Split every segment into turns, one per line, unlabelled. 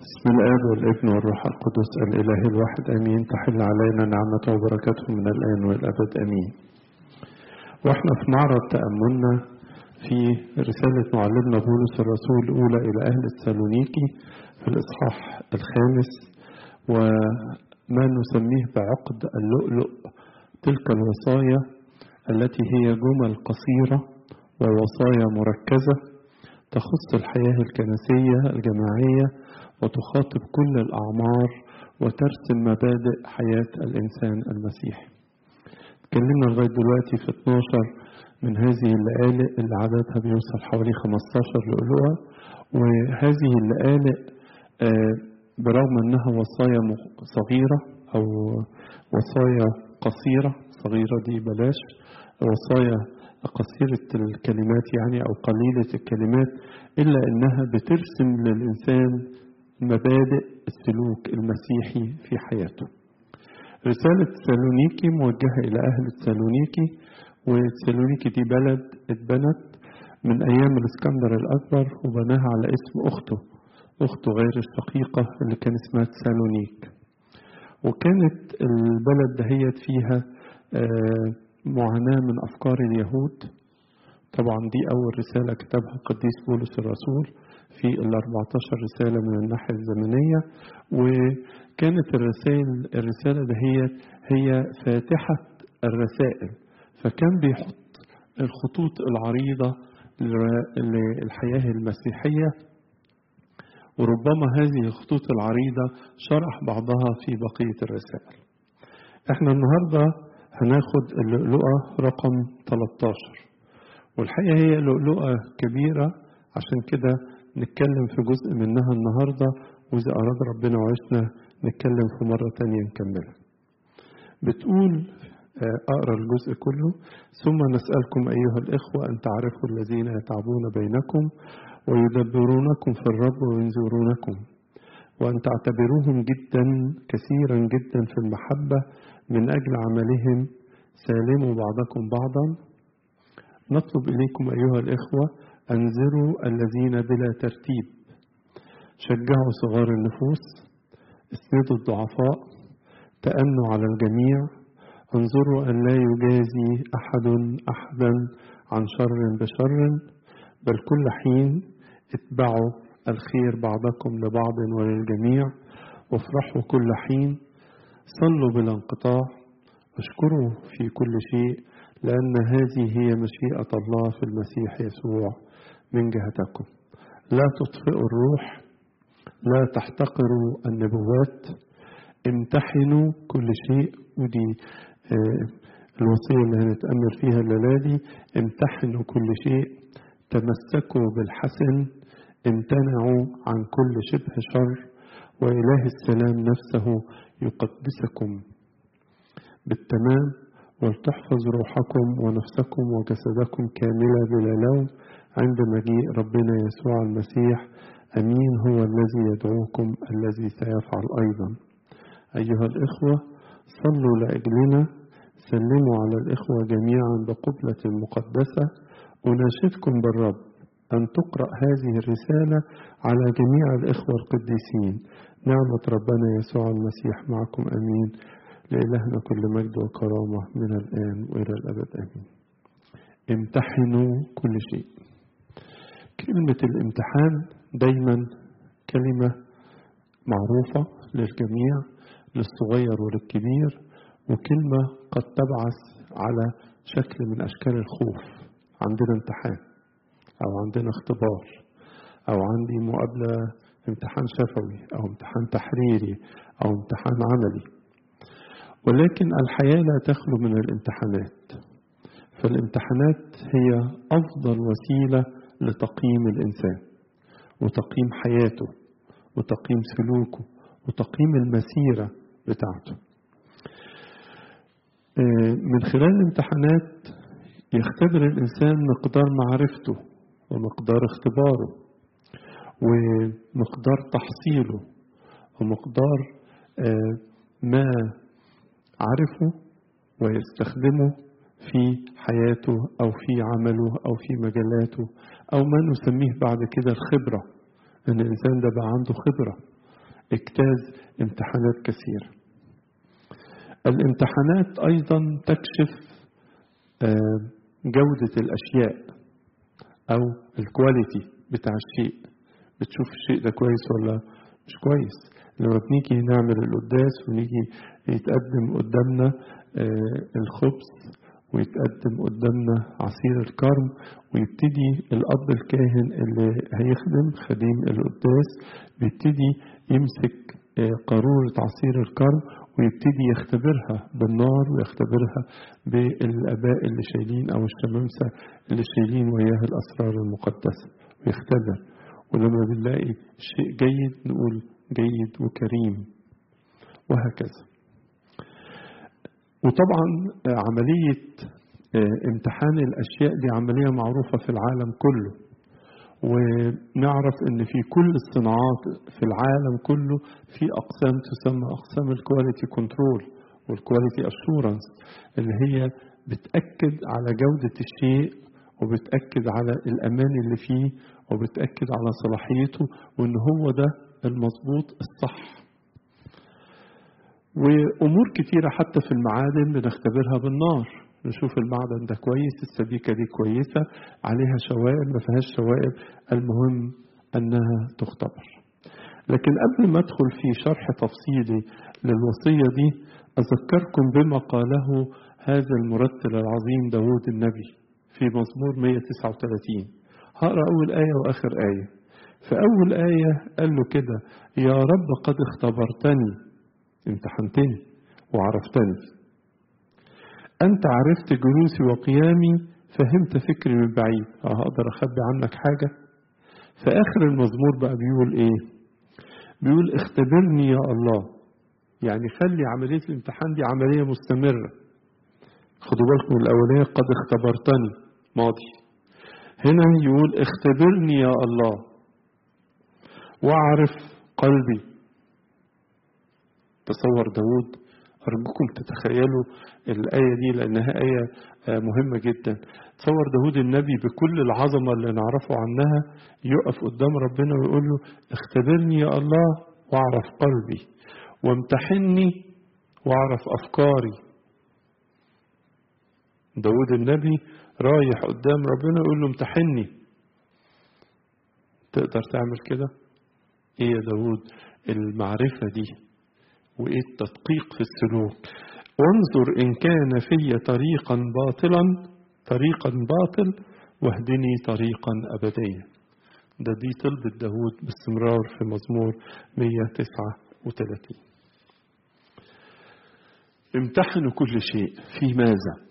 بسم الآب والابن والروح القدس الإله الواحد آمين تحل علينا نعمته وبركاته من الآن والأبد آمين وإحنا في معرض تأملنا في رسالة معلمنا بولس الرسول الأولى إلى أهل السالونيكي في الإصحاح الخامس وما نسميه بعقد اللؤلؤ تلك الوصايا التي هي جمل قصيرة ووصايا مركزة تخص الحياة الكنسية الجماعية وتخاطب كل الأعمار وترسم مبادئ حياة الإنسان المسيحي اتكلمنا لغاية دلوقتي في 12 من هذه اللآلئ اللي عددها بيوصل حوالي 15 لؤلؤة وهذه اللآلئ برغم أنها وصايا صغيرة أو وصايا قصيرة صغيرة دي بلاش وصايا قصيرة الكلمات يعني أو قليلة الكلمات إلا أنها بترسم للإنسان مبادئ السلوك المسيحي في حياته رسالة سالونيكي موجهة إلى أهل السالونيكي وسالونيكي دي بلد اتبنت من أيام الإسكندر الأكبر وبناها على اسم أخته أخته غير الشقيقة اللي كان اسمها سالونيك وكانت البلد دهيت فيها معاناة من أفكار اليهود طبعا دي أول رسالة كتبها القديس بولس الرسول في ال 14 رسالة من الناحية الزمنية وكانت الرسائل الرسالة دهيت هي فاتحة الرسائل فكان بيحط الخطوط العريضة للحياة المسيحية وربما هذه الخطوط العريضة شرح بعضها في بقية الرسائل احنا النهاردة هناخد اللؤلؤة رقم 13 والحقيقة هي لؤلؤة كبيرة عشان كده نتكلم في جزء منها النهاردة وإذا أراد ربنا وعشنا نتكلم في مرة تانية نكملها بتقول أقرأ الجزء كله ثم نسألكم أيها الإخوة أن تعرفوا الذين يتعبون بينكم ويدبرونكم في الرب وينذرونكم وأن تعتبروهم جدا كثيرا جدا في المحبة من أجل عملهم سالموا بعضكم بعضا نطلب إليكم أيها الإخوة أنذروا الذين بلا ترتيب شجعوا صغار النفوس اسندوا الضعفاء تأنوا على الجميع انظروا أن لا يجازي أحد أحدا عن شر بشر بل كل حين اتبعوا الخير بعضكم لبعض وللجميع وافرحوا كل حين صلوا بلا انقطاع واشكروا في كل شيء لأن هذه هي مشيئة الله في المسيح يسوع من جهتكم لا تطفئوا الروح لا تحتقروا النبوات امتحنوا كل شيء ودي الوصية اللي هنتأمل فيها الليلة دي امتحنوا كل شيء تمسكوا بالحسن امتنعوا عن كل شبه شر وإله السلام نفسه يقدسكم بالتمام ولتحفظ روحكم ونفسكم وجسدكم كاملة بلا لوم عند مجيء ربنا يسوع المسيح أمين هو الذي يدعوكم الذي سيفعل أيضا أيها الإخوة صلوا لأجلنا سلموا على الإخوة جميعا بقبلة مقدسة أناشدكم بالرب أن تقرأ هذه الرسالة على جميع الإخوة القديسين نعمة ربنا يسوع المسيح معكم أمين لإلهنا كل مجد وكرامة من الآن وإلى الأبد آمين امتحنوا كل شيء كلمة الامتحان دايما كلمة معروفة للجميع للصغير وللكبير وكلمة قد تبعث على شكل من أشكال الخوف عندنا امتحان أو عندنا اختبار أو عندي مقابلة امتحان شفوي أو امتحان تحريري أو امتحان عملي ولكن الحياة لا تخلو من الامتحانات فالامتحانات هي أفضل وسيلة لتقييم الإنسان وتقييم حياته وتقييم سلوكه وتقييم المسيرة بتاعته من خلال الامتحانات يختبر الإنسان مقدار معرفته ومقدار اختباره ومقدار تحصيله ومقدار ما عرفه ويستخدمه في حياته أو في عمله أو في مجالاته أو ما نسميه بعد كده الخبرة أن الإنسان ده بقى عنده خبرة اجتاز امتحانات كثيرة الامتحانات أيضا تكشف جودة الأشياء أو الكواليتي بتاع الشيء بتشوف الشيء ده كويس ولا مش كويس لما بنيجي نعمل القداس ونيجي يتقدم قدامنا الخبز ويتقدم قدامنا عصير الكرم ويبتدي الأب الكاهن اللي هيخدم خديم القداس بيبتدي يمسك قارورة عصير الكرم ويبتدي يختبرها بالنار ويختبرها بالآباء اللي شايلين أو الشمامسة اللي شايلين وياها الأسرار المقدسة ويختبر ولما بنلاقي شيء جيد نقول جيد وكريم وهكذا وطبعا عملية امتحان الأشياء دي عملية معروفة في العالم كله ونعرف ان في كل الصناعات في العالم كله في اقسام تسمى اقسام الكواليتي كنترول والكواليتي اشورنس اللي هي بتاكد على جوده الشيء وبتاكد على الامان اللي فيه وبتاكد على صلاحيته وان هو ده المظبوط الصح وامور كتيره حتى في المعادن بنختبرها بالنار نشوف المعدن ده كويس السبيكة دي كويسة عليها شوائب ما فيهاش شوائب المهم أنها تختبر لكن قبل ما أدخل في شرح تفصيلي للوصية دي أذكركم بما قاله هذا المرتل العظيم داود النبي في مزمور 139 هقرأ أول آية وآخر آية في أول آية قال له كده يا رب قد اختبرتني امتحنتني وعرفتني أنت عرفت جلوسي وقيامي فهمت فكري من بعيد هقدر أخبي عنك حاجة في آخر المزمور بقى بيقول إيه بيقول اختبرني يا الله يعني خلي عملية الامتحان دي عملية مستمرة خدوا بالكم الأولية قد اختبرتني ماضي هنا يقول اختبرني يا الله واعرف قلبي تصور داود أرجوكم تتخيلوا الآية دي لأنها آية مهمة جدا تصور داود النبي بكل العظمة اللي نعرفه عنها يقف قدام ربنا ويقول له اختبرني يا الله واعرف قلبي وامتحني واعرف أفكاري داود النبي رايح قدام ربنا يقول له امتحني تقدر تعمل كده ايه يا داود المعرفة دي وايه التدقيق في السلوك وانظر ان كان في طريقا باطلا طريقا باطل واهدني طريقا ابديا ده دي طلبة داود باستمرار في مزمور 139 امتحنوا كل شيء في ماذا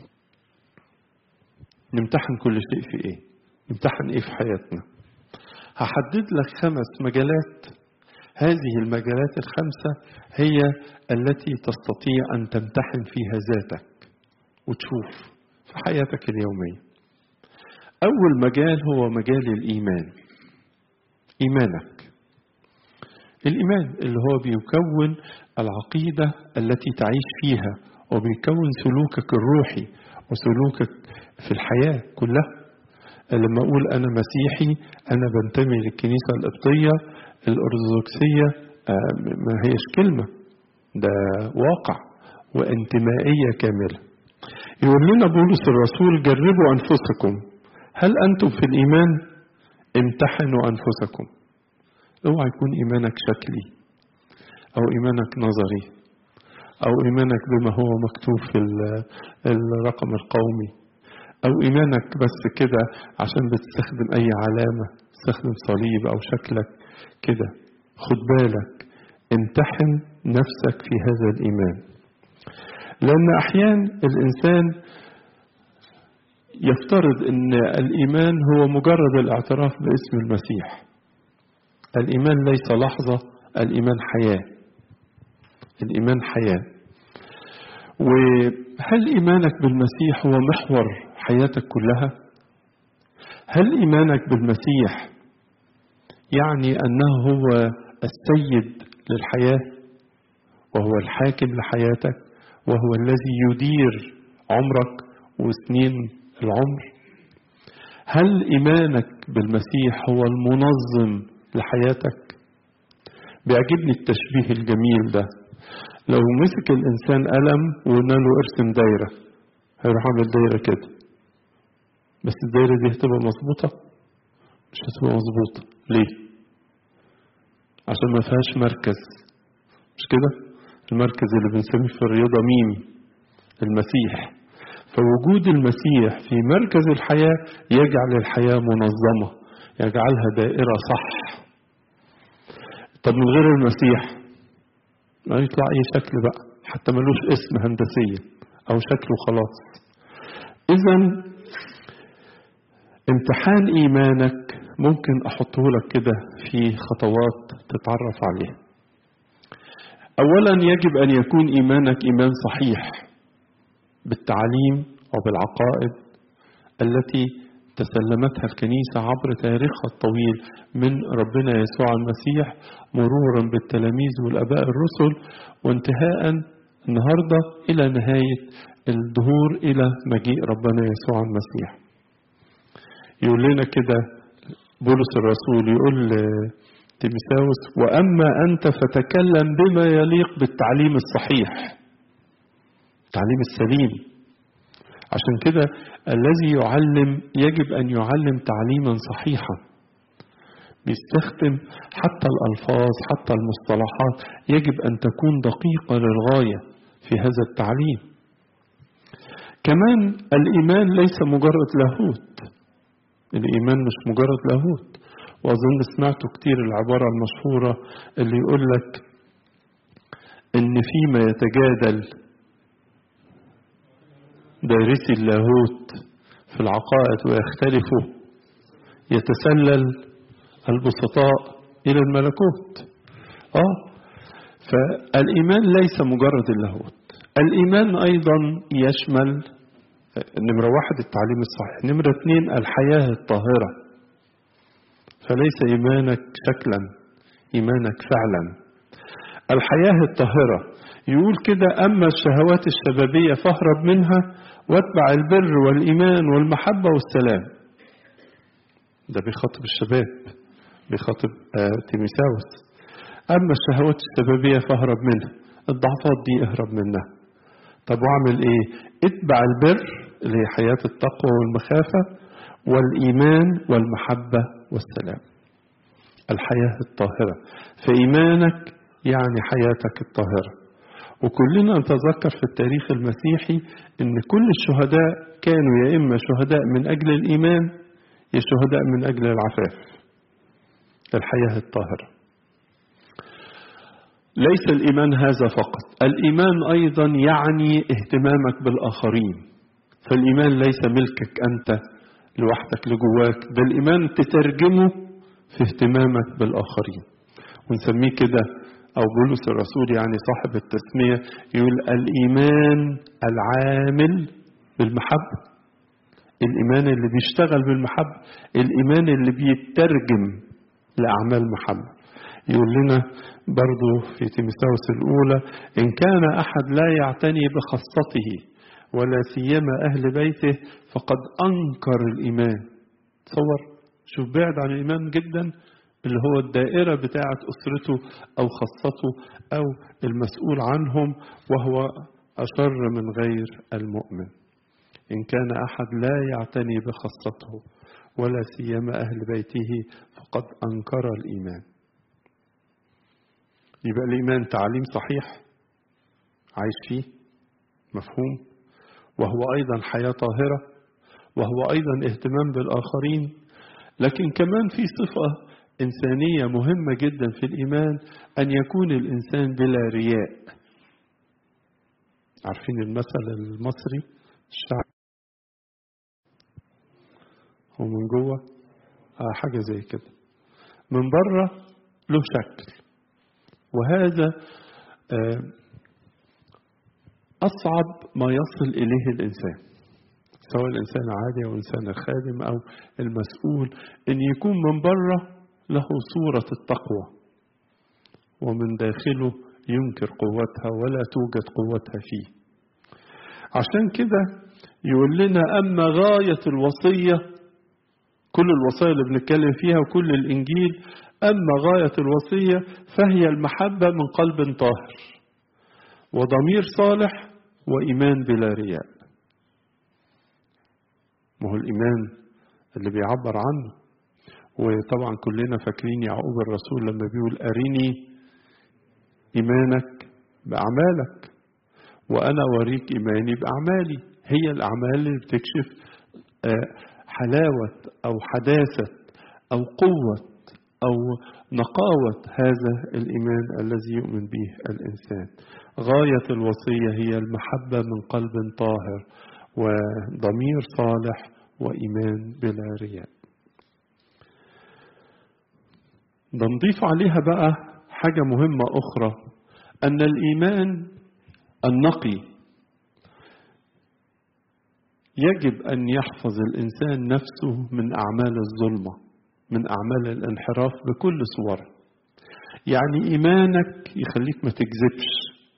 نمتحن كل شيء في ايه نمتحن ايه في حياتنا هحدد لك خمس مجالات هذه المجالات الخمسة هي التي تستطيع أن تمتحن فيها ذاتك وتشوف في حياتك اليومية أول مجال هو مجال الإيمان إيمانك الإيمان اللي هو بيكون العقيدة التي تعيش فيها وبيكون سلوكك الروحي وسلوكك في الحياة كلها لما أقول أنا مسيحي أنا بنتمي للكنيسة القبطية الأرثوذكسية ما هيش كلمة ده واقع وانتمائية كاملة يقول لنا بولس الرسول جربوا أنفسكم هل أنتم في الإيمان امتحنوا أنفسكم اوعى يكون إيمانك شكلي أو إيمانك نظري أو إيمانك بما هو مكتوب في الرقم القومي أو إيمانك بس كده عشان بتستخدم أي علامة تستخدم صليب أو شكلك كده خد بالك امتحن نفسك في هذا الإيمان لأن أحيان الإنسان يفترض أن الإيمان هو مجرد الاعتراف باسم المسيح الإيمان ليس لحظة الإيمان حياة الإيمان حياة وهل إيمانك بالمسيح هو محور حياتك كلها هل إيمانك بالمسيح يعني أنه هو السيد للحياة وهو الحاكم لحياتك وهو الذي يدير عمرك وسنين العمر هل إيمانك بالمسيح هو المنظم لحياتك بيعجبني التشبيه الجميل ده لو مسك الإنسان قلم وقلنا له ارسم دايرة هيروح عامل دايرة كده بس الدايرة دي هتبقى مظبوطة مش هتبقى مظبوطة ليه؟ عشان ما فيهاش مركز مش كده؟ المركز اللي بنسميه في الرياضة ميم المسيح فوجود المسيح في مركز الحياة يجعل الحياة منظمة يجعلها دائرة صح طب من غير المسيح ما يطلع أي شكل بقى حتى ملوش اسم هندسيا أو شكله خلاص إذا امتحان إيمانك ممكن أحطه لك كده في خطوات تتعرف عليها أولا يجب أن يكون إيمانك إيمان صحيح بالتعليم وبالعقائد التي تسلمتها الكنيسة عبر تاريخها الطويل من ربنا يسوع المسيح مرورا بالتلاميذ والآباء الرسل وانتهاء النهاردة إلى نهاية الظهور إلى مجيء ربنا يسوع المسيح يقول لنا كده بولس الرسول يقول تيمساوس وأما أنت فتكلم بما يليق بالتعليم الصحيح التعليم السليم عشان كده الذي يعلم يجب أن يعلم تعليما صحيحا بيستخدم حتى الألفاظ حتى المصطلحات يجب أن تكون دقيقة للغاية في هذا التعليم كمان الإيمان ليس مجرد لاهوت الإيمان مش مجرد لاهوت وأظن سمعتوا كتير العبارة المشهورة اللي يقول لك إن فيما يتجادل دارسي اللاهوت في العقائد ويختلفوا يتسلل البسطاء إلى الملكوت آه فالإيمان ليس مجرد اللاهوت الإيمان أيضا يشمل نمرة واحد التعليم الصحيح نمرة اثنين الحياة الطاهرة فليس إيمانك شكلا إيمانك فعلا الحياة الطاهرة يقول كده أما الشهوات الشبابية فاهرب منها واتبع البر والإيمان والمحبة والسلام ده بيخاطب الشباب بيخاطب آه تيميساوس أما الشهوات الشبابية فاهرب منها الضعفات دي اهرب منها طب واعمل ايه اتبع البر اللي هي حياة التقوى والمخافة والإيمان والمحبة والسلام الحياة الطاهرة فإيمانك يعني حياتك الطاهرة وكلنا نتذكر في التاريخ المسيحي ان كل الشهداء كانوا يا اما شهداء من اجل الايمان يا شهداء من اجل العفاف الحياه الطاهره ليس الايمان هذا فقط الايمان ايضا يعني اهتمامك بالاخرين فالايمان ليس ملكك انت لوحدك لجواك ده الايمان تترجمه في اهتمامك بالاخرين ونسميه كده أو بولس الرسول يعني صاحب التسمية يقول الإيمان العامل بالمحبة الإيمان اللي بيشتغل بالمحبة الإيمان اللي بيترجم لأعمال محبة يقول لنا برضو في تيمساوس الأولى إن كان أحد لا يعتني بخاصته ولا سيما أهل بيته فقد أنكر الإيمان تصور شوف بعد عن الإيمان جدا اللي هو الدائرة بتاعة أسرته أو خاصته أو المسؤول عنهم وهو أشر من غير المؤمن إن كان أحد لا يعتني بخاصته ولا سيما أهل بيته فقد أنكر الإيمان يبقى الإيمان تعليم صحيح عايش فيه مفهوم وهو أيضا حياة طاهرة وهو أيضا اهتمام بالآخرين لكن كمان في صفة إنسانية مهمة جدا في الإيمان أن يكون الإنسان بلا رياء عارفين المثل المصري الشعب هو من جوه آه حاجة زي كده من بره له شكل وهذا آه أصعب ما يصل إليه الإنسان سواء الإنسان عادي أو الإنسان الخادم أو المسؤول إن يكون من بره له صورة التقوى ومن داخله ينكر قوتها ولا توجد قوتها فيه عشان كده يقول لنا أما غاية الوصية كل الوصايا اللي بنتكلم فيها وكل الإنجيل أما غاية الوصية فهي المحبة من قلب طاهر وضمير صالح وإيمان بلا رياء ما هو الإيمان اللي بيعبر عنه وطبعا كلنا فاكرين يعقوب الرسول لما بيقول أريني إيمانك بأعمالك وأنا أوريك إيماني بأعمالي هي الأعمال اللي بتكشف حلاوة أو حداثة أو قوة أو نقاوة هذا الإيمان الذي يؤمن به الإنسان غاية الوصية هي المحبة من قلب طاهر وضمير صالح وإيمان بلا رياء ده نضيف عليها بقى حاجة مهمة أخرى أن الإيمان النقي يجب أن يحفظ الإنسان نفسه من أعمال الظلمة من أعمال الانحراف بكل صوره يعني إيمانك يخليك ما تكذبش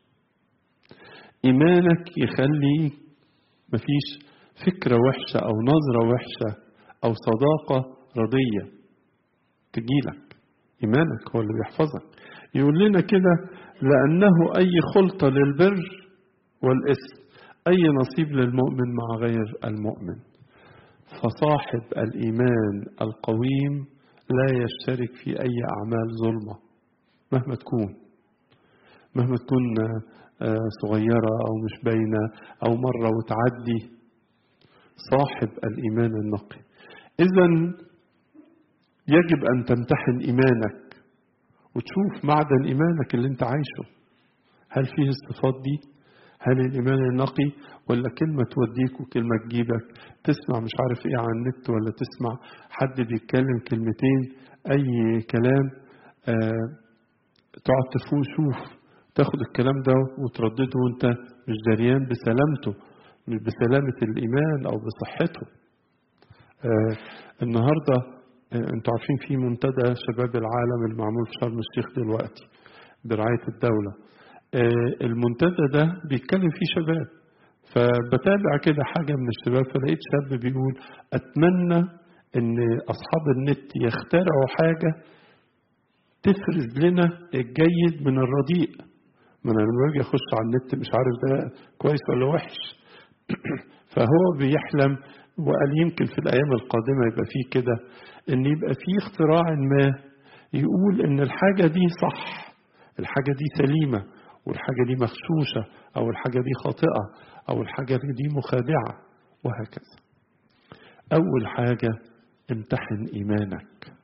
إيمانك يخلي مفيش فكرة وحشة أو نظرة وحشة أو صداقة رضية تجيلك إيمانك هو اللي بيحفظك يقول لنا كده لأنه أي خلطة للبر والإثم أي نصيب للمؤمن مع غير المؤمن فصاحب الإيمان القويم لا يشترك في أي أعمال ظلمة مهما تكون مهما تكون صغيرة أو مش باينة أو مرة وتعدي صاحب الإيمان النقي إذا يجب أن تمتحن إيمانك وتشوف معدن إيمانك اللي أنت عايشه هل فيه الصفات دي هل الإيمان النقي ولا كلمة توديك وكلمة تجيبك تسمع مش عارف إيه على النت ولا تسمع حد بيتكلم كلمتين أي كلام آه تقعد تفوق شوف تاخد الكلام ده وتردده وانت مش دريان بسلامته مش بسلامة الإيمان أو بصحته آه النهاردة آه انتوا عارفين في منتدى شباب العالم المعمول في شرم الشيخ دلوقتي برعاية الدولة المنتدى ده بيتكلم فيه شباب فبتابع كده حاجة من الشباب فلقيت شاب بيقول أتمنى إن أصحاب النت يخترعوا حاجة تفرز لنا الجيد من الرديء ما أنا لما باجي أخش على النت مش عارف ده كويس ولا وحش فهو بيحلم وقال يمكن في الأيام القادمة يبقى فيه كده إن يبقى فيه اختراع ما يقول إن الحاجة دي صح الحاجة دي سليمة والحاجة دي مغشوشة أو الحاجة دي خاطئة أو الحاجة دي مخادعة وهكذا أول حاجة امتحن إيمانك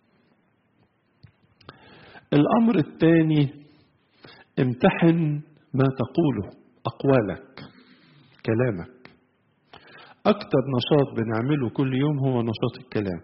الأمر الثاني امتحن ما تقوله أقوالك كلامك أكتر نشاط بنعمله كل يوم هو نشاط الكلام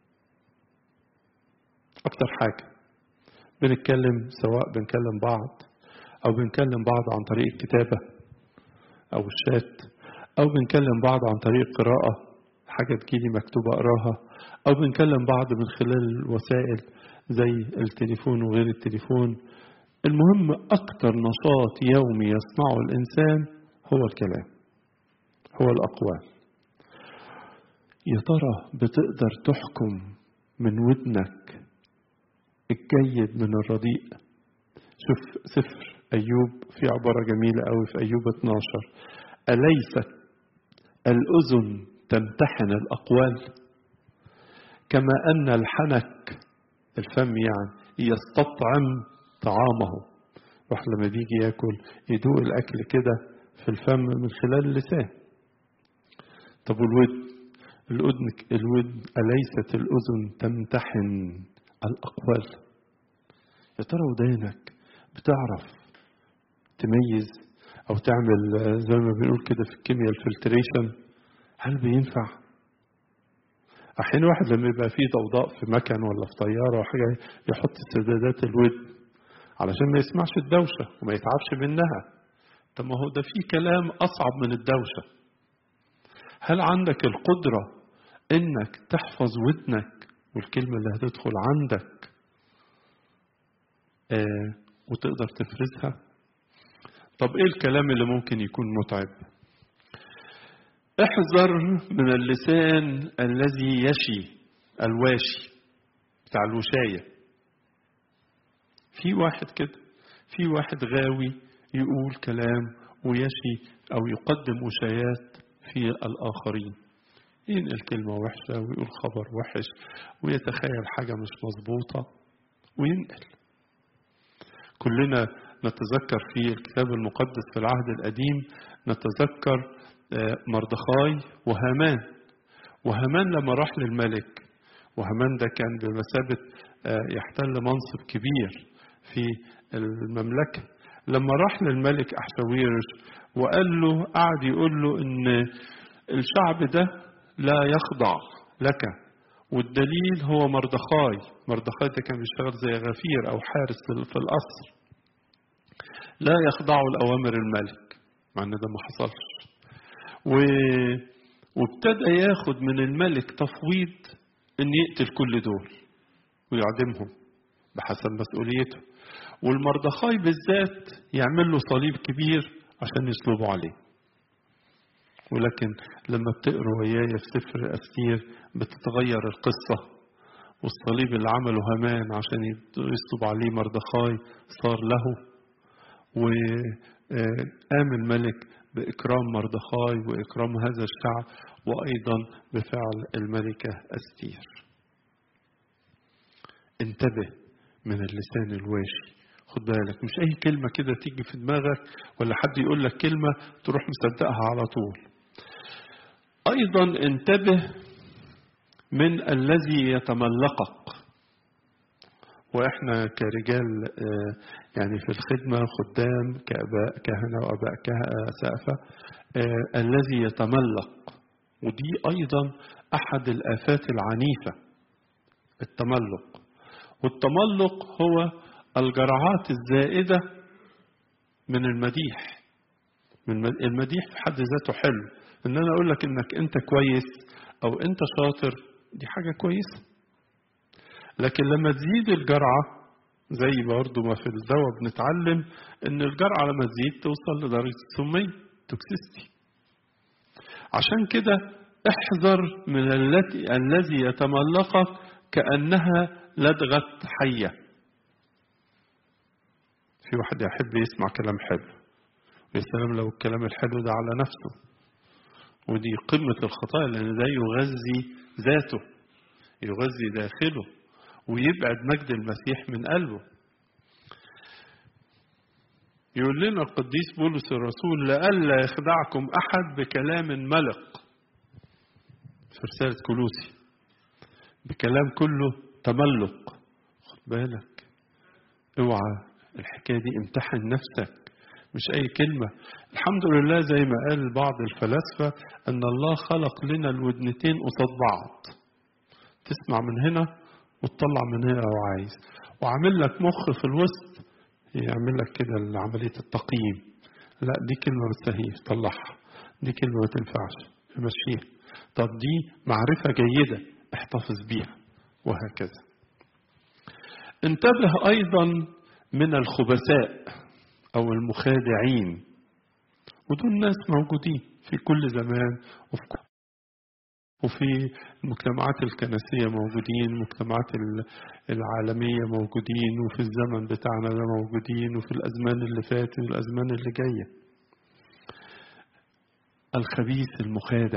أكتر حاجة بنتكلم سواء بنكلم بعض أو بنكلم بعض عن طريق الكتابة أو الشات أو بنكلم بعض عن طريق قراءة حاجة تجيلي مكتوبة أقراها أو بنكلم بعض من خلال الوسائل زي التليفون وغير التليفون المهم أكتر نشاط يومي يصنعه الإنسان هو الكلام هو الأقوال يا ترى بتقدر تحكم من ودنك الجيد من الرديء شوف سفر أيوب في عبارة جميلة أوي في أيوب 12 أليست الأذن تمتحن الأقوال كما أن الحنك الفم يعني يستطعم طعامه واحد لما بيجي ياكل يدوق الأكل كده في الفم من خلال اللسان طب والودن الأذن الودن أليست الأذن تمتحن الأقوال يا ترى ودانك بتعرف تميز أو تعمل زي ما بنقول كده في الكيمياء الفلتريشن هل بينفع؟ أحيانا واحد لما يبقى فيه ضوضاء في مكان ولا في طيارة أو حاجة يحط سدادات الودن علشان ما يسمعش الدوشة وما يتعبش منها طب ما هو ده في كلام أصعب من الدوشة هل عندك القدرة إنك تحفظ ودنك والكلمة اللي هتدخل عندك آه وتقدر تفرزها طب ايه الكلام اللي ممكن يكون متعب احذر من اللسان الذي يشي الواشي بتاع الوشاية في واحد كده في واحد غاوي يقول كلام ويشي أو يقدم وشايات في الآخرين ينقل كلمة وحشة ويقول خبر وحش ويتخيل حاجة مش مظبوطة وينقل كلنا نتذكر في الكتاب المقدس في العهد القديم نتذكر مردخاي وهامان وهامان لما راح للملك وهامان ده كان بمثابة يحتل منصب كبير في المملكة لما راح للملك أحشاويرش وقال له قعد يقول له إن الشعب ده لا يخضع لك والدليل هو مردخاي مردخاي ده كان بيشتغل زي غفير أو حارس في القصر لا يخضعوا لأوامر الملك مع إن ده ما حصلش و... وابتدى ياخد من الملك تفويض إن يقتل كل دول ويعدمهم بحسب مسؤوليته والمردخاي بالذات يعمل له صليب كبير عشان يصلبوا عليه ولكن لما بتقروا وياي في سفر أستير بتتغير القصة والصليب اللي عمله هامان عشان يصلب عليه مردخاي صار له وقام الملك بإكرام مردخاي وإكرام هذا الشعب وأيضا بفعل الملكة أستير انتبه من اللسان الواشي خد بالك مش أي كلمة كده تيجي في دماغك ولا حد يقول لك كلمة تروح مصدقها على طول أيضا انتبه من الذي يتملقك وإحنا كرجال يعني في الخدمة خدام كأباء كهنة وأباء سقفة الذي يتملق ودي أيضا أحد الآفات العنيفة التملق والتملق هو الجرعات الزائدة من المديح من المديح في حد ذاته حلو ان انا اقول لك انك انت كويس او انت شاطر دي حاجة كويسة لكن لما تزيد الجرعة زي برضه ما في الدواء بنتعلم ان الجرعة لما تزيد توصل لدرجة السمية توكسيستي عشان كده احذر من التي الذي يتملقك كأنها لدغة حية في واحد يحب يسمع كلام حلو ويا سلام لو الكلام الحلو ده على نفسه ودي قمة الخطايا لأن ده يغذي ذاته يغذي داخله ويبعد مجد المسيح من قلبه يقول لنا القديس بولس الرسول لئلا يخدعكم أحد بكلام ملق في رسالة كلوسي بكلام كله تملق خد بالك اوعى الحكاية دي امتحن نفسك مش أي كلمة الحمد لله زي ما قال بعض الفلاسفة أن الله خلق لنا الودنتين قصاد بعض تسمع من هنا وتطلع من هنا لو عايز وعامل لك مخ في الوسط يعمل لك كده عملية التقييم لا دي كلمة ما تستهيش طلعها دي كلمة ما تنفعش مشيها طب دي معرفة جيدة احتفظ بيها وهكذا انتبه أيضا من الخبثاء أو المخادعين ودول ناس موجودين في كل زمان وفي وفي المجتمعات الكنسية موجودين المجتمعات العالمية موجودين وفي الزمن بتاعنا ده موجودين وفي الأزمان اللي فاتت والأزمان اللي جاية الخبيث المخادع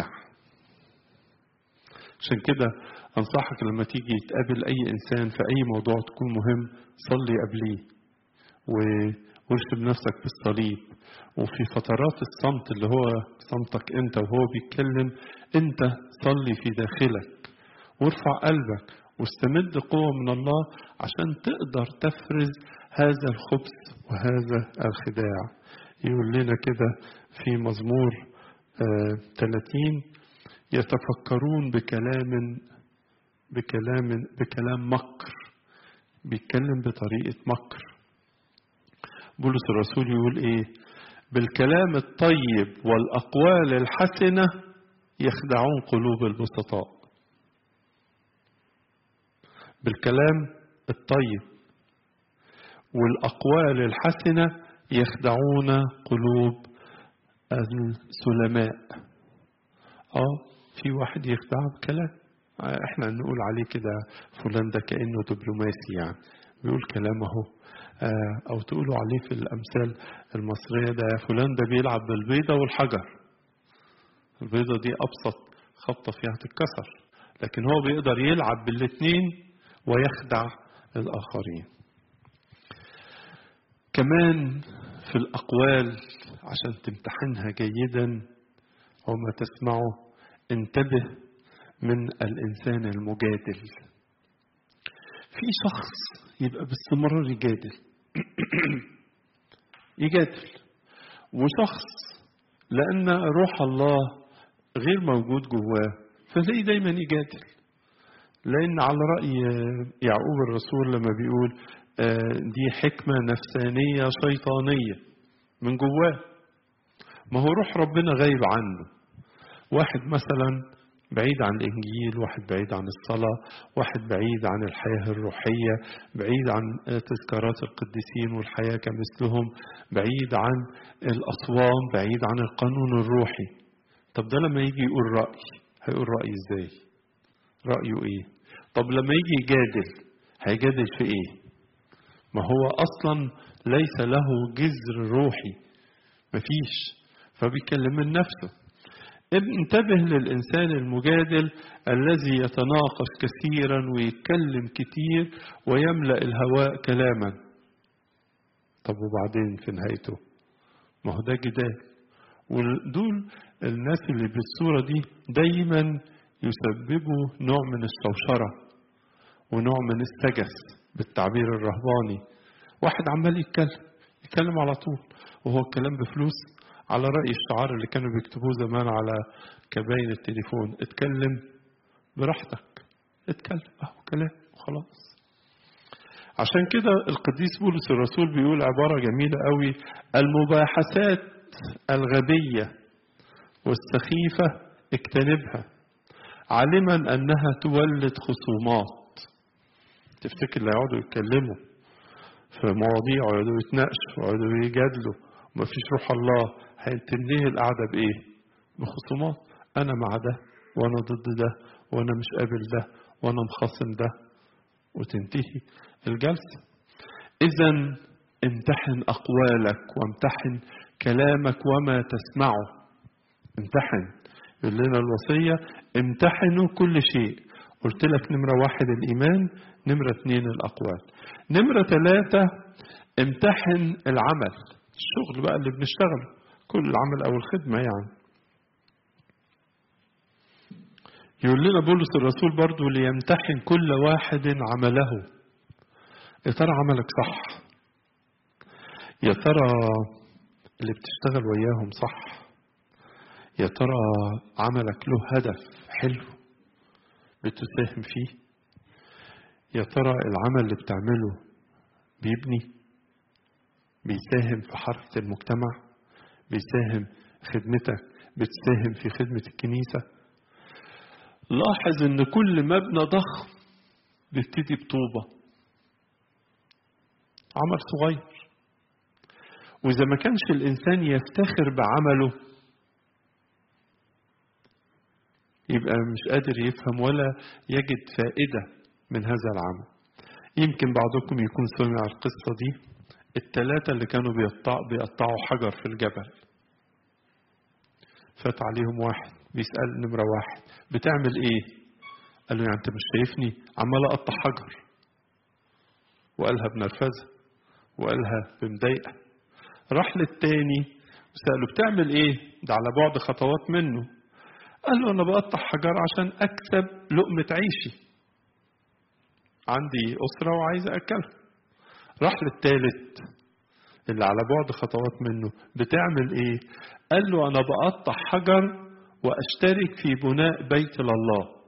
عشان كده أنصحك لما تيجي تقابل أي إنسان في أي موضوع تكون مهم صلي قبليه وارسم نفسك بالصليب وفي فترات الصمت اللي هو صمتك انت وهو بيتكلم انت صلي في داخلك وارفع قلبك واستمد قوة من الله عشان تقدر تفرز هذا الخبث وهذا الخداع يقول لنا كده في مزمور آه 30 يتفكرون بكلام بكلام بكلام مكر بيتكلم بطريقة مكر بولس الرسول يقول ايه بالكلام الطيب والاقوال الحسنه يخدعون قلوب البسطاء بالكلام الطيب والاقوال الحسنه يخدعون قلوب السلماء اه في واحد يخدع بكلام احنا نقول عليه كده فلان ده كانه دبلوماسي يعني بيقول كلام اهو أو تقولوا عليه في الأمثال المصرية ده يا فلان ده بيلعب بالبيضة والحجر البيضة دي أبسط خبطة فيها تتكسر لكن هو بيقدر يلعب بالاتنين ويخدع الآخرين كمان في الأقوال عشان تمتحنها جيدا وما تسمعه انتبه من الإنسان المجادل في شخص يبقى باستمرار يجادل يجادل وشخص لأن روح الله غير موجود جواه فتلاقيه دايما يجادل لأن على رأي يعقوب الرسول لما بيقول دي حكمة نفسانية شيطانية من جواه ما هو روح ربنا غايب عنه واحد مثلا بعيد عن الإنجيل واحد بعيد عن الصلاة واحد بعيد عن الحياة الروحية بعيد عن تذكارات القديسين والحياة كمثلهم بعيد عن الأصوام بعيد عن القانون الروحي طب ده لما يجي يقول رأي هيقول رأي ازاي رأيه ايه طب لما يجي يجادل هيجادل في ايه ما هو اصلا ليس له جذر روحي مفيش فبيتكلم من نفسه انتبه للإنسان المجادل الذي يتناقش كثيرا ويتكلم كتير ويملأ الهواء كلاما طب وبعدين في نهايته ما هو ده جدال ودول الناس اللي بالصورة دي دايما يسببوا نوع من الشوشرة ونوع من السجس بالتعبير الرهباني واحد عمال يتكلم يتكلم على طول وهو الكلام بفلوس على رأي الشعار اللي كانوا بيكتبوه زمان على كباين التليفون اتكلم براحتك اتكلم اهو كلام وخلاص عشان كده القديس بولس الرسول بيقول عبارة جميلة قوي المباحثات الغبية والسخيفة اجتنبها عالما أنها تولد خصومات تفتكر اللي يقعدوا يتكلموا في مواضيع ويقعدوا يتناقشوا ويقعدوا يجادلوا ومفيش روح الله هتنتهي القعدة بإيه؟ بخصومات أنا مع ده وأنا ضد ده وأنا مش قابل ده وأنا مخاصم ده وتنتهي الجلسة إذا امتحن أقوالك وامتحن كلامك وما تسمعه امتحن يقول لنا الوصية امتحنوا كل شيء قلت لك نمرة واحد الإيمان نمرة اثنين الأقوال نمرة ثلاثة امتحن العمل الشغل بقى اللي بنشتغله كل العمل أو الخدمة يعني يقول لنا بولس الرسول برضو ليمتحن كل واحد عمله يا ترى عملك صح يا ترى اللي بتشتغل وياهم صح يا ترى عملك له هدف حلو بتساهم فيه يا ترى العمل اللي بتعمله بيبني بيساهم في حركة المجتمع بيساهم خدمتك بتساهم في خدمة الكنيسة لاحظ ان كل مبنى ضخم بيبتدي بطوبة عمل صغير وإذا ما كانش الإنسان يفتخر بعمله يبقى مش قادر يفهم ولا يجد فائدة من هذا العمل يمكن بعضكم يكون سمع القصة دي الثلاثة اللي كانوا بيقطع بيقطعوا حجر في الجبل فات عليهم واحد بيسأل نمرة واحد بتعمل ايه قال له يعني انت مش شايفني عمال اقطع حجر وقالها بنرفزة وقالها بمضايقة راح للتاني وسأله بتعمل ايه ده على بعد خطوات منه قال له انا بقطع حجر عشان اكسب لقمة عيشي عندي أسرة وعايز أكلها راح للتالت اللي على بعد خطوات منه بتعمل ايه قال له انا بقطع حجر واشترك في بناء بيت لله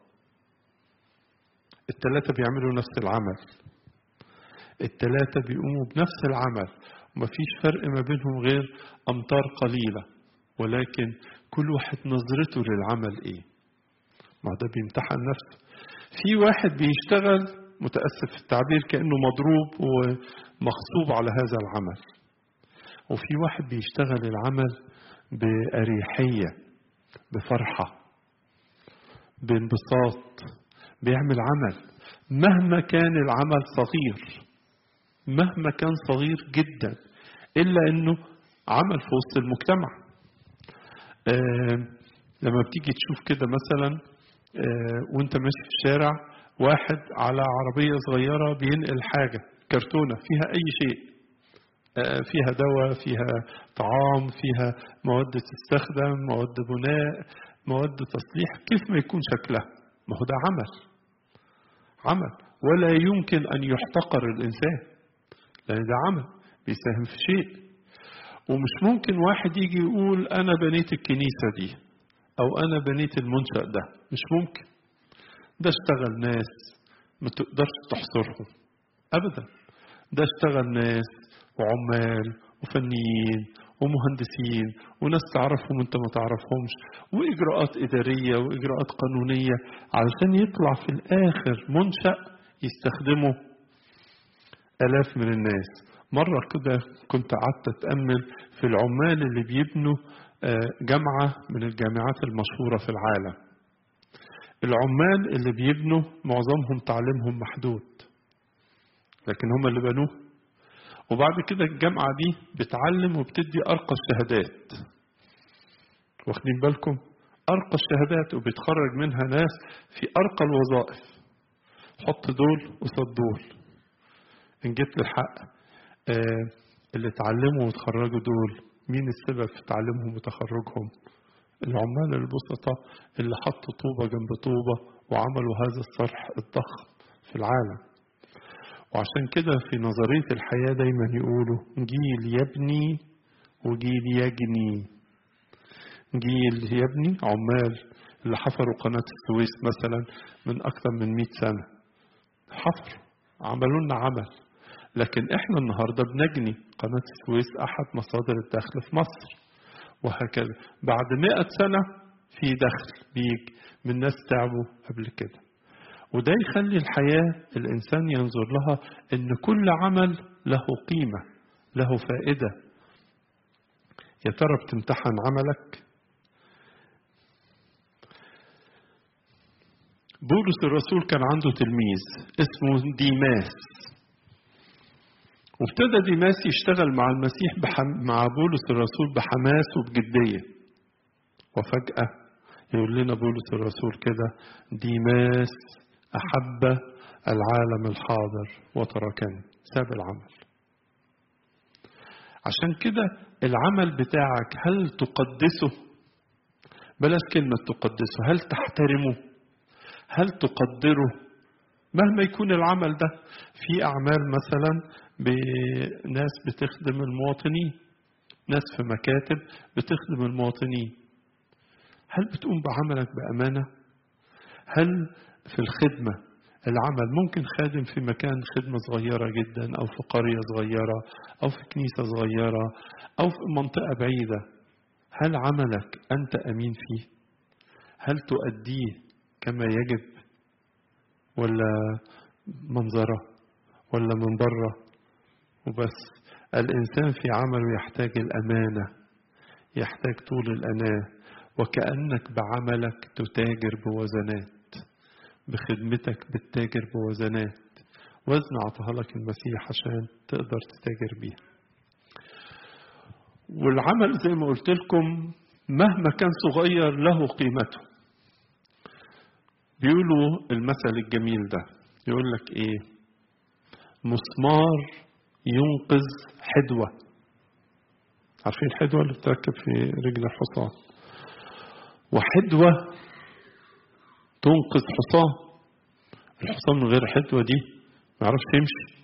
التلاتة بيعملوا نفس العمل التلاتة بيقوموا بنفس العمل ومفيش فرق ما بينهم غير أمتار قليلة ولكن كل واحد نظرته للعمل إيه ما ده بيمتحن نفسه في واحد بيشتغل متأسف في التعبير كأنه مضروب ومغصوب على هذا العمل وفي واحد بيشتغل العمل بأريحية بفرحة بانبساط بيعمل عمل مهما كان العمل صغير مهما كان صغير جدا إلا أنه عمل في وسط المجتمع آه لما بتيجي تشوف كده مثلا آه وانت ماشي في الشارع واحد على عربية صغيرة بينقل حاجة كرتونة فيها أي شيء آه فيها دواء فيها طعام فيها مواد تستخدم مواد بناء مواد تصليح كيف ما يكون شكلها ما هو ده عمل عمل ولا يمكن أن يحتقر الإنسان لأن ده عمل بيساهم في شيء ومش ممكن واحد يجي يقول أنا بنيت الكنيسة دي أو أنا بنيت المنشأ ده مش ممكن ده اشتغل ناس ما تقدرش تحصرهم أبدا ده اشتغل ناس وعمال وفنيين ومهندسين وناس تعرفهم وانت ما تعرفهمش واجراءات اداريه واجراءات قانونيه علشان يطلع في الاخر منشا يستخدمه الاف من الناس مره كده كنت قعدت اتامل في العمال اللي بيبنوا جامعه من الجامعات المشهوره في العالم العمال اللي بيبنوا معظمهم تعليمهم محدود لكن هم اللي بنوه وبعد كده الجامعة دي بتعلم وبتدي أرقى الشهادات واخدين بالكم أرقى الشهادات وبتخرج منها ناس في أرقى الوظائف حط دول قصاد دول إن جيت للحق آه اللي اتعلموا وتخرجوا دول مين السبب في تعليمهم وتخرجهم العمال البسطة اللي حطوا طوبة جنب طوبة وعملوا هذا الصرح الضخم في العالم وعشان كده في نظرية الحياة دايما يقولوا جيل يبني وجيل يجني جيل يبني عمال اللي حفروا قناة السويس مثلا من أكثر من مئة سنة حفر عملوا لنا عمل لكن احنا النهاردة بنجني قناة السويس أحد مصادر الدخل في مصر وهكذا بعد مئة سنة في دخل بيجي من ناس تعبوا قبل كده وده يخلي الحياة الإنسان ينظر لها إن كل عمل له قيمة له فائدة يا ترى بتمتحن عملك بولس الرسول كان عنده تلميذ اسمه ديماس وابتدى ديماس يشتغل مع المسيح بحم... مع بولس الرسول بحماس وبجدية وفجأة يقول لنا بولس الرسول كده ديماس أحب العالم الحاضر وتركني ساب العمل عشان كده العمل بتاعك هل تقدسه بلاش كلمة تقدسه هل تحترمه هل تقدره مهما يكون العمل ده في أعمال مثلا بناس بتخدم المواطنين ناس في مكاتب بتخدم المواطنين هل بتقوم بعملك بأمانة هل في الخدمة العمل ممكن خادم في مكان خدمة صغيرة جدا أو في قرية صغيرة أو في كنيسة صغيرة أو في منطقة بعيدة هل عملك أنت أمين فيه هل تؤديه كما يجب ولا منظرة ولا من بره وبس الإنسان في عمله يحتاج الأمانة يحتاج طول الأناة وكأنك بعملك تتاجر بوزنات بخدمتك بتتاجر بوزنات وزن عطاها لك المسيح عشان تقدر تتاجر بيها والعمل زي ما قلت لكم مهما كان صغير له قيمته بيقولوا المثل الجميل ده يقول لك ايه مسمار ينقذ حدوة عارفين الحدوة اللي بتركب في رجل الحصان وحدوة تنقذ حصان الحصان من غير حدوة دي ما يعرفش يمشي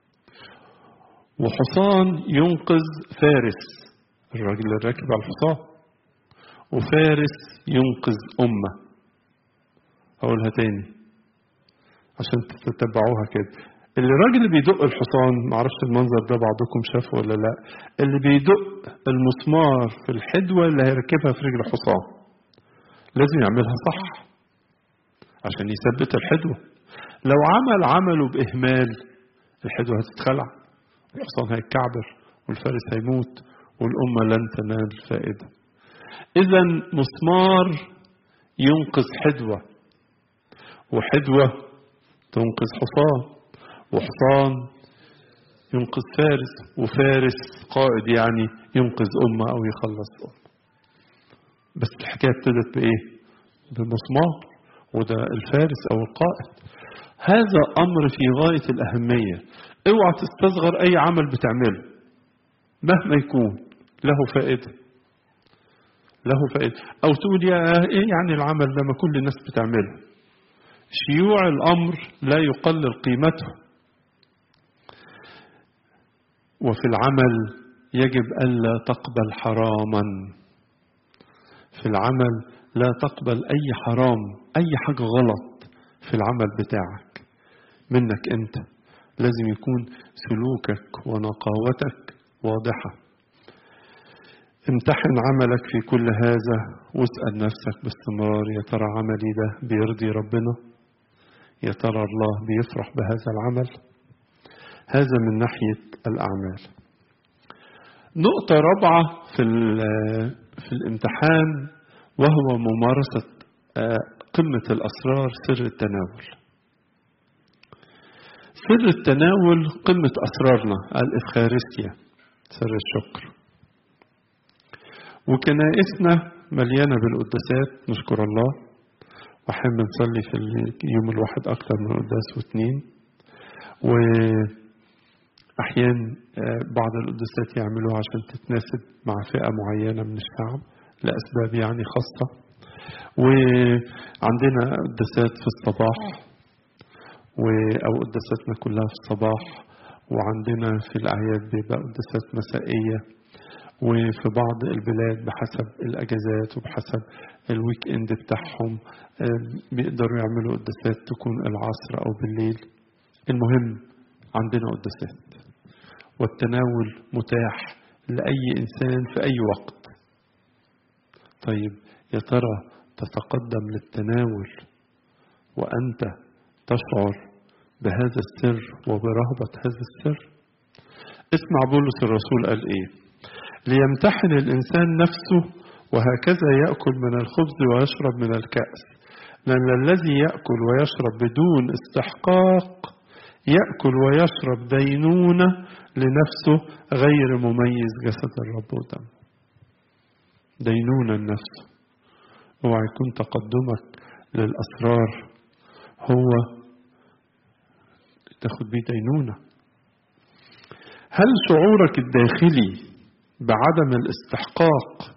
وحصان ينقذ فارس الراجل اللي راكب على الحصان وفارس ينقذ أمة أقولها تاني عشان تتبعوها كده اللي الراجل اللي بيدق الحصان معرفش المنظر ده بعضكم شافه ولا لا اللي بيدق المسمار في الحدوة اللي هيركبها في رجل الحصان لازم يعملها صح عشان يثبت الحدوة لو عمل عمله بإهمال الحدوة هتتخلع الحصان هيتكعبر والفارس هيموت والأمة لن تنال الفائدة إذا مسمار ينقذ حدوة وحدوة تنقذ حصان وحصان ينقذ فارس وفارس قائد يعني ينقذ أمة أو يخلص أمة بس الحكاية ابتدت بإيه؟ بمسمار وده الفارس أو القائد هذا أمر في غاية الأهمية اوعى تستصغر أي عمل بتعمله مهما يكون له فائدة له فائدة أو تقول يا إيه يعني العمل ده ما كل الناس بتعمله شيوع الأمر لا يقلل قيمته وفي العمل يجب ألا تقبل حراما في العمل لا تقبل أي حرام أي حاجة غلط في العمل بتاعك منك أنت لازم يكون سلوكك ونقاوتك واضحة امتحن عملك في كل هذا واسأل نفسك باستمرار يا ترى عملي ده بيرضي ربنا يا ترى الله بيفرح بهذا العمل هذا من ناحية الأعمال نقطة رابعة في, في الامتحان وهو ممارسة قمة الأسرار سر التناول سر التناول قمة أسرارنا الإفخارستيا سر الشكر وكنائسنا مليانة بالقداسات نشكر الله وأحيانا بنصلي في اليوم الواحد أكتر من قداس واثنين وأحيانا بعض القداسات يعملوها عشان تتناسب مع فئة معينة من الشعب لأسباب يعني خاصة وعندنا قداسات في الصباح أو قداساتنا كلها في الصباح وعندنا في الأعياد بيبقى قداسات مسائية وفي بعض البلاد بحسب الأجازات وبحسب الويك إند بتاعهم بيقدروا يعملوا قداسات تكون العصر أو بالليل المهم عندنا قداسات والتناول متاح لأي إنسان في أي وقت طيب يا ترى تتقدم للتناول وأنت تشعر بهذا السر وبرهبة هذا السر اسمع بولس الرسول قال ايه ليمتحن الإنسان نفسه وهكذا يأكل من الخبز ويشرب من الكأس لأن الذي يأكل ويشرب بدون استحقاق يأكل ويشرب دينونة لنفسه غير مميز جسد الرب ودمه دينونة النفس اوعى يكون تقدمك للأسرار هو تاخد بيه دينونة هل شعورك الداخلي بعدم الاستحقاق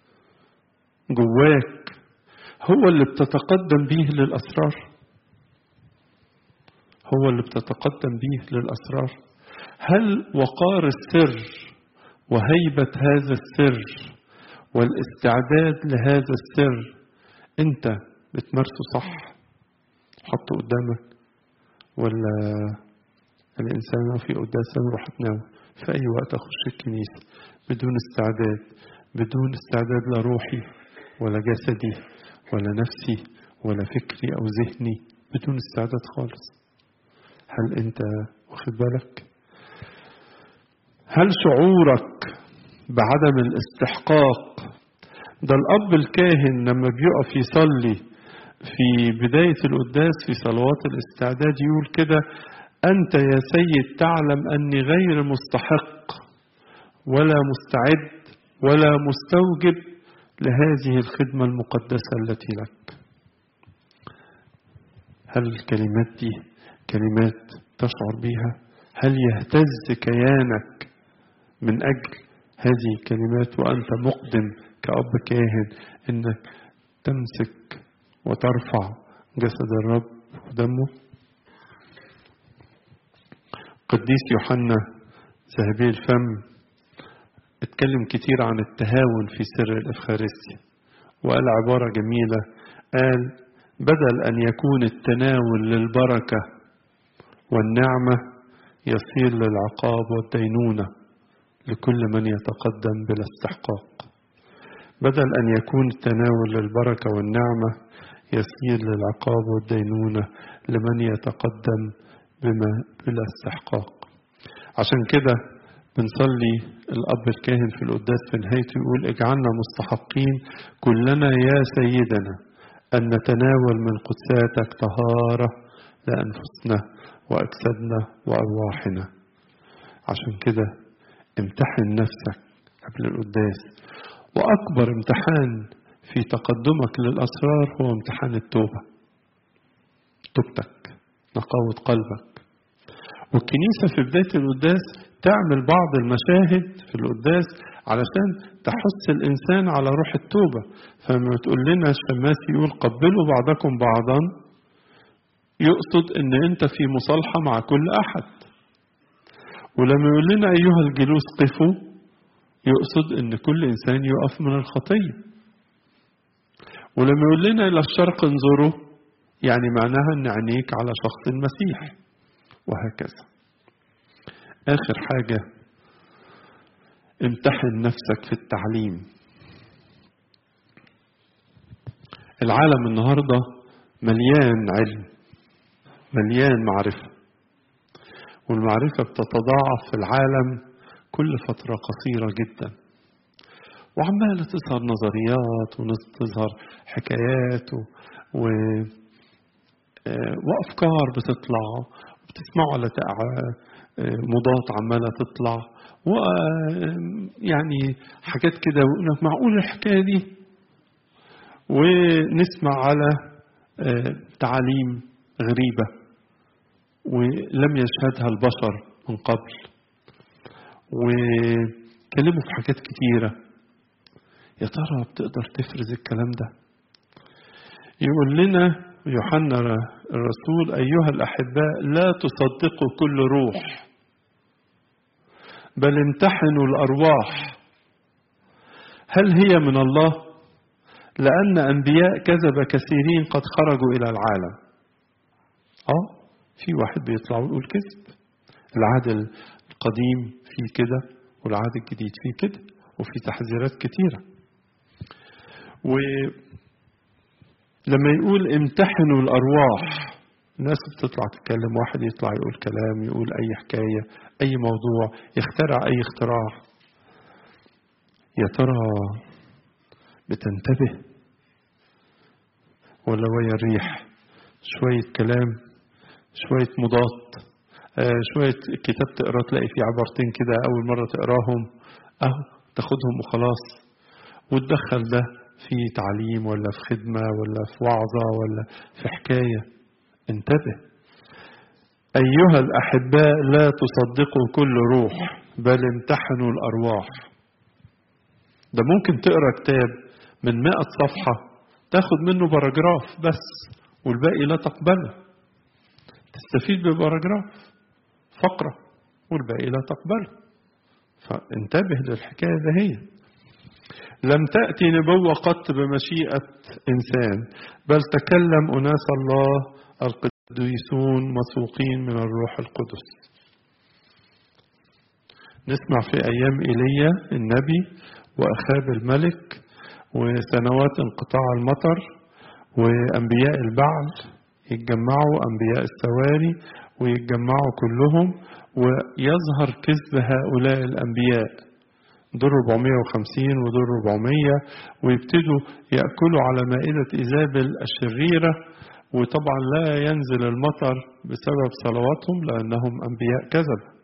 جواك هو اللي بتتقدم بيه للأسرار هو اللي بتتقدم بيه للأسرار هل وقار السر وهيبة هذا السر والاستعداد لهذا السر انت بتمارسه صح حطه قدامك ولا الإنسان في قداسة نروح تنام في أي وقت أخش الكنيسة بدون استعداد بدون استعداد لا روحي ولا جسدي ولا نفسي ولا فكري أو ذهني بدون استعداد خالص هل أنت واخد بالك هل شعورك بعدم الاستحقاق ده الأب الكاهن لما بيقف يصلي في بداية القداس في صلوات الاستعداد يقول كده أنت يا سيد تعلم أني غير مستحق ولا مستعد ولا مستوجب لهذه الخدمة المقدسة التي لك هل الكلمات دي كلمات تشعر بها هل يهتز كيانك من أجل هذه الكلمات وأنت مقدم كأب كاهن أنك تمسك وترفع جسد الرب ودمه قديس يوحنا ذهبي الفم اتكلم كتير عن التهاون في سر الإفخارستيا وقال عبارة جميلة قال بدل أن يكون التناول للبركة والنعمة يصير للعقاب والدينونة لكل من يتقدم بلا استحقاق بدل أن يكون التناول للبركة والنعمة يصير للعقاب والدينونة لمن يتقدم بما بلا استحقاق عشان كده بنصلي الأب الكاهن في القداس في نهايته يقول اجعلنا مستحقين كلنا يا سيدنا أن نتناول من قدساتك طهارة لأنفسنا وأجسادنا وأرواحنا عشان كده امتحن نفسك قبل القداس وأكبر امتحان في تقدمك للأسرار هو امتحان التوبة توبتك نقاوة قلبك والكنيسة في بداية القداس تعمل بعض المشاهد في القداس علشان تحث الإنسان على روح التوبة فلما تقول لنا الشماس يقول قبلوا بعضكم بعضا يقصد ان انت في مصالحة مع كل احد ولما يقول لنا ايها الجلوس قفوا يقصد ان كل انسان يقف من الخطية ولما يقول لنا الى الشرق انظروا يعني معناها ان عينيك على شخص المسيح وهكذا اخر حاجة امتحن نفسك في التعليم العالم النهارده مليان علم مليان معرفة والمعرفة بتتضاعف في العالم كل فترة قصيرة جدا وعمالة تظهر نظريات وتظهر حكايات و... و... وأفكار بتطلع وبتسمعوا على موضات عمالة تطلع ويعني حاجات كده معقول الحكاية دي ونسمع على تعاليم غريبة ولم يشهدها البشر من قبل وكلموا في حاجات كتيرة يا ترى بتقدر تفرز الكلام ده يقول لنا يوحنا الرسول أيها الأحباء لا تصدقوا كل روح بل امتحنوا الأرواح هل هي من الله لأن أنبياء كذب كثيرين قد خرجوا إلى العالم اه في واحد بيطلع ويقول كذب العهد القديم فيه كده والعهد الجديد فيه كده وفي تحذيرات كتيرة ولما يقول امتحنوا الأرواح الناس بتطلع تتكلم واحد يطلع يقول كلام يقول أي حكاية أي موضوع يخترع أي اختراع يا ترى بتنتبه ولا ويا الريح شوية كلام شوية مضاد آه شوية كتاب تقرا تلاقي فيه عبارتين كده أول مرة تقراهم أهو تاخدهم وخلاص وتدخل ده في تعليم ولا في خدمة ولا في وعظة ولا في حكاية انتبه أيها الأحباء لا تصدقوا كل روح بل امتحنوا الأرواح ده ممكن تقرا كتاب من مئة صفحة تاخد منه باراجراف بس والباقي لا تقبله تستفيد بباراجراف فقرة والباقي لا تقبله فانتبه للحكاية ده هي لم تأتي نبوة قط بمشيئة إنسان بل تكلم أناس الله القديسون مسوقين من الروح القدس نسمع في أيام إيليا النبي وأخاب الملك وسنوات انقطاع المطر وأنبياء البعل يتجمعوا أنبياء السواري ويتجمعوا كلهم ويظهر كذب هؤلاء الأنبياء دول 450 ودول 400 ويبتدوا يأكلوا على مائدة إيزابل الشريرة وطبعا لا ينزل المطر بسبب صلواتهم لأنهم أنبياء كذب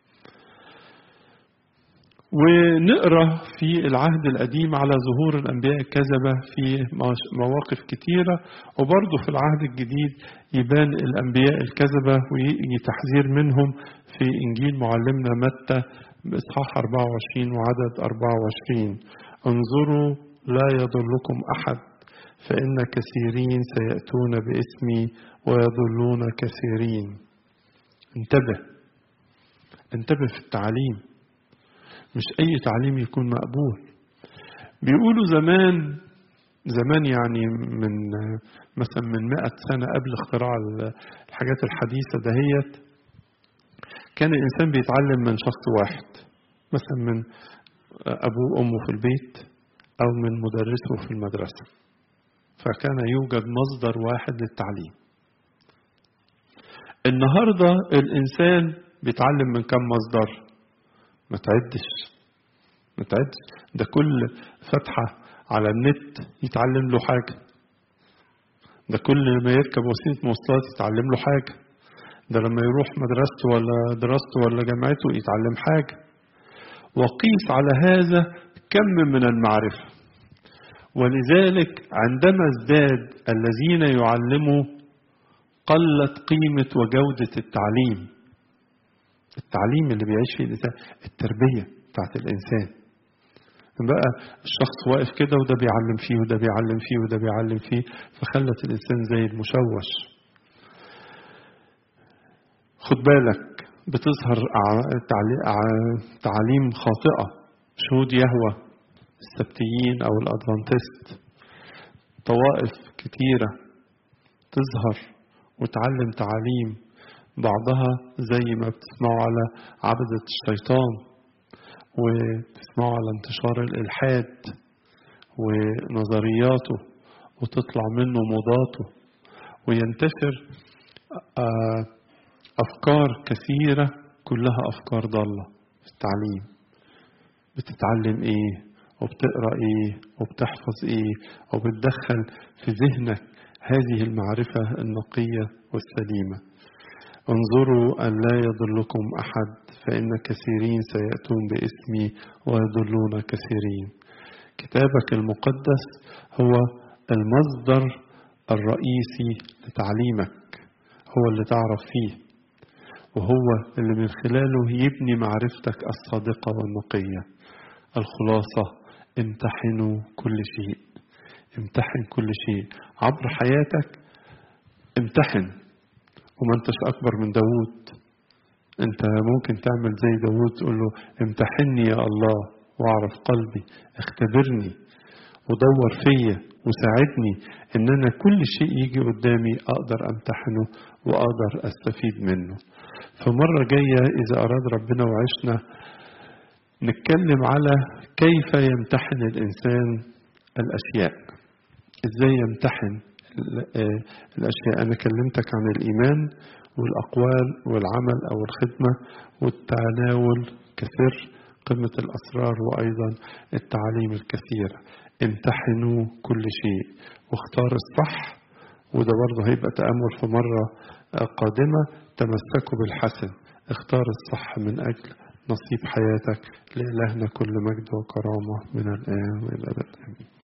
ونقرا في العهد القديم على ظهور الانبياء الكذبه في مواقف كتيره وبرضه في العهد الجديد يبان الانبياء الكذبه ويجي تحذير منهم في انجيل معلمنا متى باصحاح 24 وعدد 24 انظروا لا يضلكم احد فان كثيرين سياتون باسمي ويضلون كثيرين انتبه انتبه في التعليم مش أي تعليم يكون مقبول بيقولوا زمان زمان يعني من مثلا من مئة سنة قبل اختراع الحاجات الحديثة دهيت كان الإنسان بيتعلم من شخص واحد مثلا من أبوه وأمه في البيت أو من مدرسه في المدرسة فكان يوجد مصدر واحد للتعليم النهاردة الإنسان بيتعلم من كم مصدر ما تعدش ما تعدش ده كل فتحة على النت يتعلم له حاجة ده كل ما يركب وسيلة مواصلات يتعلم له حاجة ده لما يروح مدرسته ولا دراسته ولا جامعته يتعلم حاجة وقيس على هذا كم من المعرفة ولذلك عندما ازداد الذين يعلموا قلت قيمة وجودة التعليم التعليم اللي بيعيش فيه الإنسان التربية بتاعت الإنسان بقى الشخص واقف كده وده بيعلم فيه وده بيعلم فيه وده بيعلم فيه فخلت الإنسان زي المشوش خد بالك بتظهر تعاليم خاطئة شهود يهوى السبتيين أو الأدفانتست طوائف كتيرة تظهر وتعلم تعاليم بعضها زي ما بتسمعوا على عبدة الشيطان وتسمعوا على انتشار الإلحاد ونظرياته وتطلع منه مضاته وينتشر أفكار كثيرة كلها أفكار ضالة في التعليم بتتعلم إيه وبتقرأ إيه وبتحفظ إيه وبتدخل في ذهنك هذه المعرفة النقية والسليمة انظروا أن لا يضلكم أحد فإن كثيرين سيأتون باسمي ويضلون كثيرين كتابك المقدس هو المصدر الرئيسي لتعليمك هو اللي تعرف فيه وهو اللي من خلاله يبني معرفتك الصادقة والنقية الخلاصة امتحنوا كل شيء امتحن كل شيء عبر حياتك امتحن وما انتش أكبر من داود انت ممكن تعمل زي داود تقول له امتحني يا الله واعرف قلبي اختبرني ودور فيا وساعدني ان انا كل شيء يجي قدامي اقدر امتحنه واقدر استفيد منه فمرة جاية اذا اراد ربنا وعشنا نتكلم على كيف يمتحن الانسان الاشياء ازاي يمتحن الاشياء انا كلمتك عن الايمان والاقوال والعمل او الخدمة والتناول كسر قمة الاسرار وايضا التعاليم الكثيرة امتحنوا كل شيء واختار الصح وده برضه هيبقى تأمل في مرة قادمة تمسكوا بالحسن اختار الصح من أجل نصيب حياتك لإلهنا كل مجد وكرامة من الآن وإلى الأبد آمين